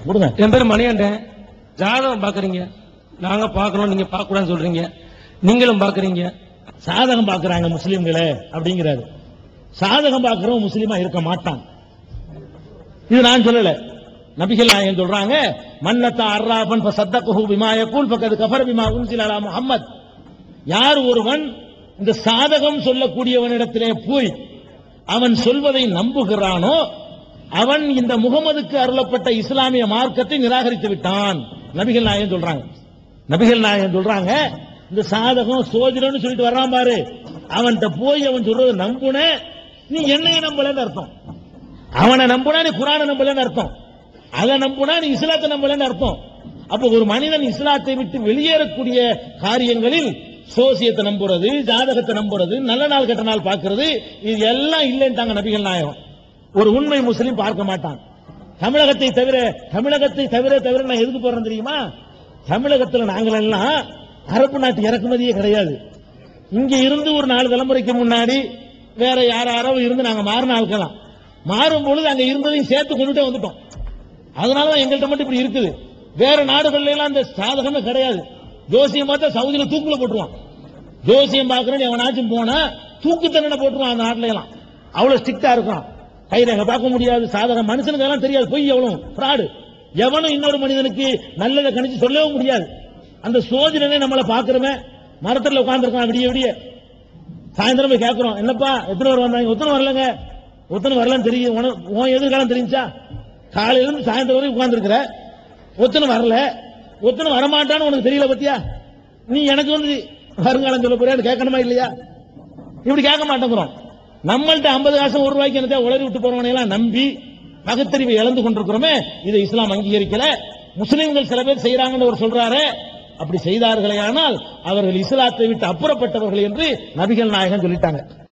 கொடுங்க என் பேர் மணிகண்டன் ஜாதகம் பாக்குறீங்க நாங்க பாக்குறோம் நீங்க பார்க்க கூடாதுன்னு சொல்றீங்க நீங்களும் பாக்குறீங்க சாதகம் பார்க்கறாங்க முஸ்லிம்களே அப்படிங்கிறாரு சாதகம் பார்க்கறவன் முஸ்லீமா இருக்க மாட்டான் இது நான் சொல்லல நபிகள் நாயகம் சொல்றாங்க மன்னத்தா அர்ராபன் சத்தகுஹு பிமா யகூல் ஃபக்கத் கஃபர பிமா உன்சில அலா முஹம்மத் யார் ஒருவன் இந்த சாதகம் சொல்லக்கூடியவனிடத்திலே போய் அவன் சொல்வதை நம்புகிறானோ அவன் இந்த முகமதுக்கு அருளப்பட்ட இஸ்லாமிய மார்க்கத்தை நிராகரித்து விட்டான் நபிகள் நாயகம் சொல்றாங்க நபிகள் நாயகம் சொல்றாங்க இந்த சாதகம் சோதிடம்னு சொல்லிட்டு வர்றான் பாரு அவன்கிட்ட போய் அவன் சொல்றதை நம்புன நீ என்னைய நம்பலன்னு அர்த்தம் அவனை நம்புனா நீ குரானை நம்பலன்னு அர்த்தம் அதை நம்புனா நீ இஸ்லாத்தை நம்பலன்னு அர்த்தம் அப்ப ஒரு மனிதன் இஸ்லாத்தை விட்டு வெளியேறக்கூடிய காரியங்களில் சோசியத்தை நம்புறது ஜாதகத்தை நம்புறது நல்ல நாள் கெட்ட நாள் பார்க்கிறது இது எல்லாம் இல்லைன்ட்டாங்க நபிகள் நாயகம் ஒரு உண்மை முஸ்லீம் பார்க்க மாட்டான் தமிழகத்தை தவிர தமிழகத்தை தவிர தவிர நான் எதுக்கு போறேன் தெரியுமா தமிழகத்துல நாங்கள் எல்லாம் அரபு நாட்டு இறக்குமதியே கிடையாது இங்க இருந்து ஒரு நாலு தலைமுறைக்கு முன்னாடி வேற யார் யாரோ இருந்து நாங்க மாறின ஆட்கலாம் மாறும் பொழுது அங்க இருந்ததையும் சேர்த்து கொண்டுட்டே வந்துட்டோம் அதனாலதான் எங்கள்கிட்ட மட்டும் இப்படி இருக்குது வேற நாடுகள்ல எல்லாம் அந்த சாதகமே கிடையாது ஜோசியம் பார்த்தா சவுதியில தூக்குல போட்டுருவான் ஜோசியம் பார்க்கறேன்னு எவனாச்சும் போனா தூக்கு தண்டனை போட்டுருவான் அந்த நாட்டுல எல்லாம் அவ்வளவு ஸ்ட்ரிக்டா இருக்கான் கைரேக பார்க்க முடியாது சாதகம் மனுஷனுக்கு எல்லாம் தெரியாது பொய் எவ்வளவு ஃப்ராடு எவனும் இன்னொரு மனிதனுக்கு நல்லதை கணிச்சு சொல்லவும் முடியாது அந்த சோதனை நம்மளை பாக்குறவன் மரத்துல உட்கார்ந்துருக்கான் விடிய விடிய சாயந்தரம் போய் கேட்கிறோம் என்னப்பா எத்தனை பேர் வந்தாங்க ஒத்தனை வரலங்க ஒத்தனை வரலன்னு தெரியும் உனக்கு உன் எதிர்காலம் தெரிஞ்சா காலையில இருந்து சாயந்தரம் வரைக்கும் உட்கார்ந்துருக்கிற ஒத்தனை வரல ஒத்தனை வரமாட்டான்னு உனக்கு தெரியல பத்தியா நீ எனக்கு வந்து வருங்காலம் சொல்ல போறியான்னு கேட்கணுமா இல்லையா இப்படி கேட்க மாட்டேங்கிறோம் நம்மள்ட்ட ஐம்பது காசு ஒரு ரூபாய்க்கு என்னத்தை உளறி விட்டு போறவனை எல்லாம் நம்பி பகுத்தறிவை இழந்து கொண்டிருக்கிறோமே இதை இஸ்லாம் அங்கீகரிக்கல முஸ்லிம்கள் சில பேர் செய்யறாங்கன்னு அவர் சொல்றாரு அப்படி செய்தார்களே ஆனால் அவர்கள் இஸ்லாத்தை விட்டு அப்புறப்பட்டவர்கள் என்று நபிகள் நாயகம் சொல்லிட்டாங்க